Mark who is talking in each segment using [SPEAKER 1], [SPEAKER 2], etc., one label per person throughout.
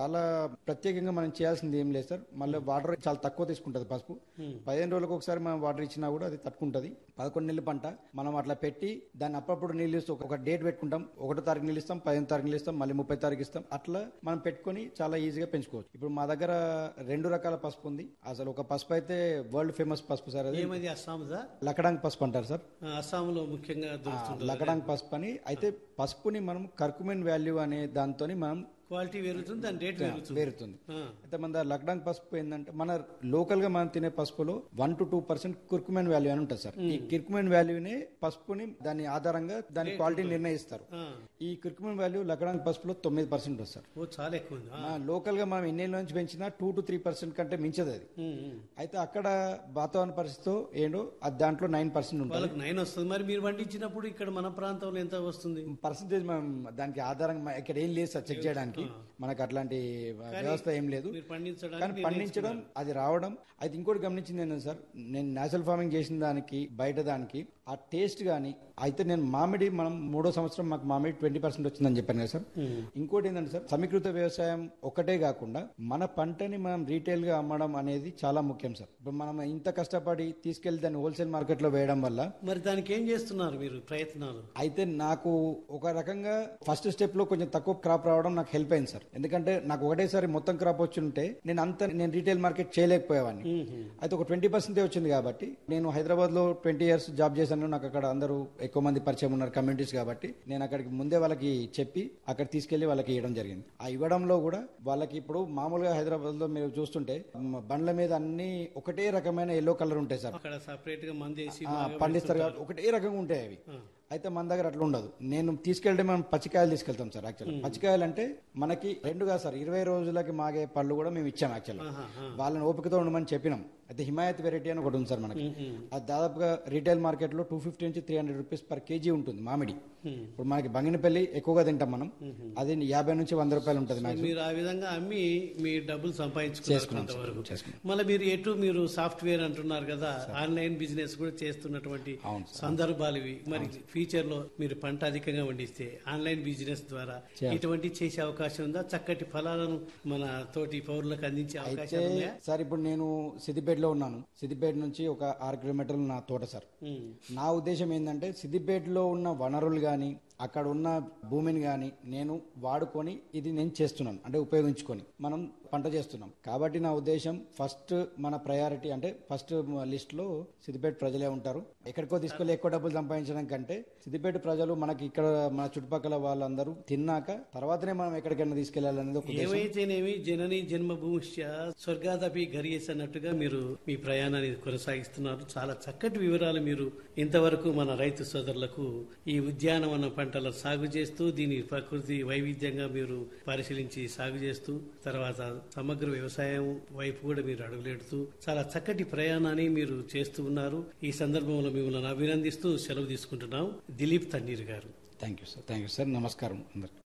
[SPEAKER 1] చాలా ప్రత్యేకంగా మనం చేయాల్సింది ఏం లేదు సార్ మళ్ళీ వాటర్ చాలా తక్కువ తీసుకుంటది పసుపు పదిహేను రోజులకు ఒకసారి మనం వాటర్ ఇచ్చినా కూడా అది తట్టుకుంటది పదకొండు నెలల పంట మనం అట్లా పెట్టి దాన్ని అప్పుడప్పుడు నీళ్ళు ఇస్తూ ఒక డేట్ పెట్టుకుంటాం ఒకటో తారీఖు నీళ్ళు ఇస్తాం పదిహేను తారీఖు నీళ్ళు ఇస్తాం మళ్ళీ ముప్పై తారీఖు ఇస్తాం అట్లా మనం పెట్టుకొని చాలా ఈజీగా పెంచుకోవచ్చు ఇప్పుడు మా దగ్గర రెండు రకాల పసుపు ఉంది అసలు ఒక పసుపు అయితే వరల్డ్ ఫేమస్ పసుపు సార్ అది
[SPEAKER 2] ఏమది అస్సాందా
[SPEAKER 1] లకడాంగ్ పసుపు అంటారు సార్
[SPEAKER 2] ఆ, అస్సాంలో ముఖ్యంగా దొరుకుతుంది
[SPEAKER 1] లకడాంగ్ పసుపు అని అయితే పసుపుని మనం కర్కుమెన్ వాల్యూ అనే దాంతోని మనం
[SPEAKER 2] క్వాలిటీ పెరుగుతుంది దాని రేట్ పెరుగుతుంది
[SPEAKER 1] వేరుతుంది
[SPEAKER 2] ఆ.
[SPEAKER 1] అయితే మన దగ్గర లక్డాంగ్ పసుపు ఏంటంటే మన లోకల్ గా మనం తినే పసుపులో one to two percent curcumin value అని ఉంటుంది సార్ ఈ కిర్కుమెన్ వాల్యూనే పసుపుని దాని ఆధారంగా దాని క్వాలిటీ నిర్ణయిస్తారు
[SPEAKER 2] ఆ.
[SPEAKER 1] ఈ కుర్కుమెన్ వాల్యూ లక్డాంగ్ పసుపులో తొమ్మిది పర్సెంట్ వస్తుంది సార్
[SPEAKER 2] ఓ చాలా ఎక్కువ ఉంది ఆ.
[SPEAKER 1] మన లోకల్ గా మనం ఎన్ని నుంచి పెంచినా టూ టు త్రీ పర్సెంట్ కంటే మించదు అది
[SPEAKER 2] ఉమ్, ఉమ్.
[SPEAKER 1] అయితే అక్కడ వాతావరణ పరిస్థితితో ఏంటో అది దాంట్లో నైన్ పర్సెంట్ ఉంటుంది
[SPEAKER 2] వాళ్ళకి నైన్ వస్తుంది మరి మీరు పండించినప్పుడు ఇక్కడ మన ప్రాంతంలో ఎంత వస్తుంది
[SPEAKER 1] పర్సంటేజ్ మనం దానికి ఆధారంగా ఇక్కడ ఏం లేదు సార్ చెక్ చేయడానికి మనకు అట్లాంటి వ్యవస్థ ఏం లేదు
[SPEAKER 2] మీరు పండించడానికి
[SPEAKER 1] కానీ పండించడం అది రావడం అయితే ఇంకోటి గమనించింది ఏంటంటే సార్ నేను నేచురల్ ఫార్మింగ్ చేసిన దానికి బయట దానికి ఆ టేస్ట్ కానీ అయితే నేను మామిడి మనం మూడో సంవత్సరం మాకు మామిడి ట్వంటీ పర్సెంట్ వచ్చిందని చెప్పాను కదా సార్ ఇంకోటి ఏంటంటే సార్ సమీకృత వ్యవసాయం ఒకటే కాకుండా మన పంటని మనం రీటైల్ గా అమ్మడం అనేది చాలా ముఖ్యం సార్ ఇప్పుడు మనం ఇంత కష్టపడి తీసుకెళ్లి దాన్ని హోల్సేల్ మార్కెట్ లో వేయడం వల్ల
[SPEAKER 2] మరి దానికి ఏం చేస్తున్నారు మీరు ప్రయత్నాలు
[SPEAKER 1] అయితే నాకు ఒక రకంగా ఫస్ట్ స్టెప్ లో కొంచెం తక్కువ క్రాప్ రావడం నాకు హెల్ప్ అయింది సార్ ఎందుకంటే నాకు ఒకటేసారి మొత్తం క్రాప్ వచ్చి ఉంటే నేను అంత నేను రీటైల్ మార్కెట్ చేయలేకపోయేవాడిని అయితే ఒక ట్వంటీ పర్సెంటే వచ్చింది కాబట్టి నేను హైదరాబాద్ లో ట్వంటీ ఇయర్స్ జాబ్ చేశాను నాకు అక్కడ అందరూ ఎక్కువ మంది పరిచయం ఉన్నారు కమ్యూనిటీస్ కాబట్టి నేను అక్కడికి ముందే వాళ్ళకి చెప్పి అక్కడ తీసుకెళ్లి వాళ్ళకి ఇవ్వడం జరిగింది ఆ ఇవ్వడంలో కూడా వాళ్ళకి ఇప్పుడు మామూలుగా హైదరాబాద్ లో మీరు చూస్తుంటే మ, బండ్ల మీద అన్ని ఒకటే రకమైన ఎల్లో కలర్ ఉంటాయి సార్
[SPEAKER 2] అక్కడ సపరేట్ గా మంది వేసి
[SPEAKER 1] ఆ, పండిస్తారు కాబట్టి ఒకటే రకంగా ఉంటాయి అవి అయితే మన దగ్గర అట్లా ఉండదు నేను తీసుకెళ్తే మనం పచ్చికాయలు తీసుకెళ్తాం సార్ యాక్చువల్ పచ్చికాయలు అంటే మనకి రెండుగా సార్ ఇరవై రోజులకి మాగే పళ్ళు కూడా మేము ఇచ్చాం యాక్చువల్ వాళ్ళని ఓపికతో ఉండమని చెప్పినాం అయితే హిమాయత్ వెరైటీ అని ఒకటి ఉంది సార్ మనకి అది దాదాపుగా రీటైల్ మార్కెట్ లో టూ ఫిఫ్టీ నుంచి three hundred rupees per kg ఉంటుంది మామిడి ఇప్పుడు మనకి బంగినపల్లి ఎక్కువగా తింటాం మనం అది యాభై నుంచి వంద రూపాయలు ఉంటుంది మాక్సిమం
[SPEAKER 2] మీరు ఆ విధంగా అమ్మి మీ డబ్బులు సంపాదించుకున్నారు
[SPEAKER 1] చేసుకున్నాం సార్,
[SPEAKER 2] కొంతవరకు
[SPEAKER 1] చేసుకున్నాం.
[SPEAKER 2] మళ్ళీ మీరు ఎటు మీరు సాఫ్ట్వేర్ అంటున్నారు కదా ఆన్లైన్ బిజినెస్ కూడా చేస్తున్నటువంటి
[SPEAKER 1] అవును సార్.
[SPEAKER 2] సందర్భాలు ఇవి మరి ఫ్యూచర్ లో మీరు పంట అధికంగా పండిస్తే ఆన్లైన్ బిజినెస్ ద్వారా ఇటువంటి చేసే అవకాశం ఉందా చక్కటి ఫలాలను మన తోటి పౌరులకు అందించే
[SPEAKER 1] అయితే
[SPEAKER 2] అవకాశాలు ఉన్నాయా
[SPEAKER 1] సార్ ఇప్పుడు నేను సిద్దిపేటలో ఉన్నాను సిద్దిపేట నుంచి ఒక ఆరు కిలోమీటర్లు నా తోట సార్
[SPEAKER 2] ఉమ్.
[SPEAKER 1] నా ఉద్దేశం ఏంటంటే సిద్దిపేటలో ఉన్న వనరులు కానీ అక్కడ ఉన్న భూమిని కానీ నేను వాడుకొని ఇది నేను చేస్తున్నాను అంటే ఉపయోగించుకొని మనం పంట చేస్తున్నాం కాబట్టి నా ఉద్దేశం ఫస్ట్ మన ప్రయారిటీ అంటే ఫస్ట్ లిస్ట్ లో సిద్దిపేట ప్రజలే ఉంటారు ఎక్కడికో తీసుకెళ్లి ఎక్కువ డబ్బులు సంపాదించడం కంటే సిద్దిపేట ప్రజలు మనకి ఇక్కడ మన చుట్టుపక్కల వాళ్ళందరూ తిన్నాక తర్వాతనే మనం ఎక్కడికైనా తీసుకెళ్లాలనేది ఒక ఉద్దేశం
[SPEAKER 2] ఏమైతేనేమి జనని జన్మభూమిష్య స్వర్గాదపి గరియేస్ అన్నట్టుగా మీరు మీ ప్రయాణాన్ని కొనసాగిస్తున్నారు చాలా చక్కటి వివరాలు మీరు ఇంతవరకు మన రైతు సోదరులకు ఈ ఉద్యానవన పంటల సాగు చేస్తూ దీని ప్రకృతి వైవిధ్యంగా మీరు పరిశీలించి సాగు చేస్తూ తర్వాత సమగ్ర వ్యవసాయం వైపు కూడా మీరు అడుగులెడుతూ చాలా చక్కటి ప్రయాణాన్ని మీరు చేస్తూ ఉన్నారు ఈ సందర్భంలో మిమ్మల్ని అభినందిస్తూ సెలవు తీసుకుంటున్నాం Dilip Tanneer garu
[SPEAKER 1] thank you sir thank you sir నమస్కారం అందరికి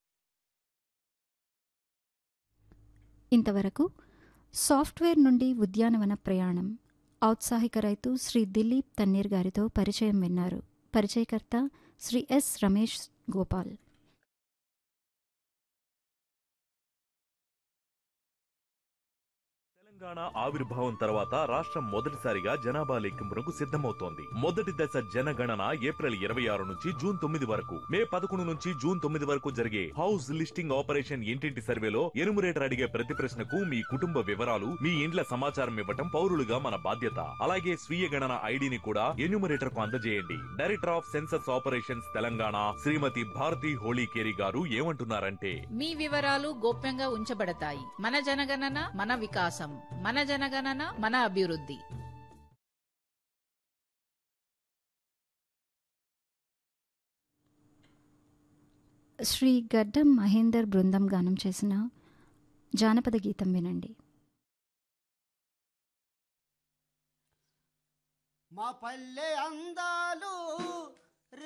[SPEAKER 3] ఇంతవరకు సాఫ్ట్వేర్ నుండి ఉద్యానవన ప్రయాణం ఔత్సాహిక రైతు శ్రీ దిలీప్ తన్నీర్ గారితో పరిచయం విన్నారు పరిచయకర్త శ్రీ ఎస్ రమేష్ గోపాల్
[SPEAKER 4] తెలంగాణ ఆవిర్భావం తర్వాత రాష్ట్రం మొదటిసారిగా జనాభా లెక్కింపునకు సిద్ధమవుతోంది మొదటి దశ జనగణన ఏప్రిల్ ఇరవై ఆరు నుంచి జూన్ తొమ్మిది వరకు మే పదకొండు నుంచి జూన్ తొమ్మిది వరకు జరిగే హౌస్ లిస్టింగ్ ఆపరేషన్ ఇంటింటి సర్వేలో ఎనుమరేటర్ అడిగే ప్రతి ప్రశ్నకు మీ కుటుంబ వివరాలు మీ ఇండ్ల సమాచారం ఇవ్వటం పౌరులుగా మన బాధ్యత అలాగే స్వీయ గణన ఐడిని కూడా ఎన్యూమరేటర్ కు అందజేయండి director of census operations Telangana Shrimati Bharathi Holikeri garu ఏమంటున్నారంటే
[SPEAKER 5] మీ వివరాలు గోప్యంగా ఉంచబడతాయి మన జనగణన మన వికాసం మన జనగణన మన అభివృద్ధి
[SPEAKER 3] శ్రీ గడ్డం మహేందర్ బృందం గానం చేసిన జానపద గీతం వినండి
[SPEAKER 6] మా పల్లె అందాలు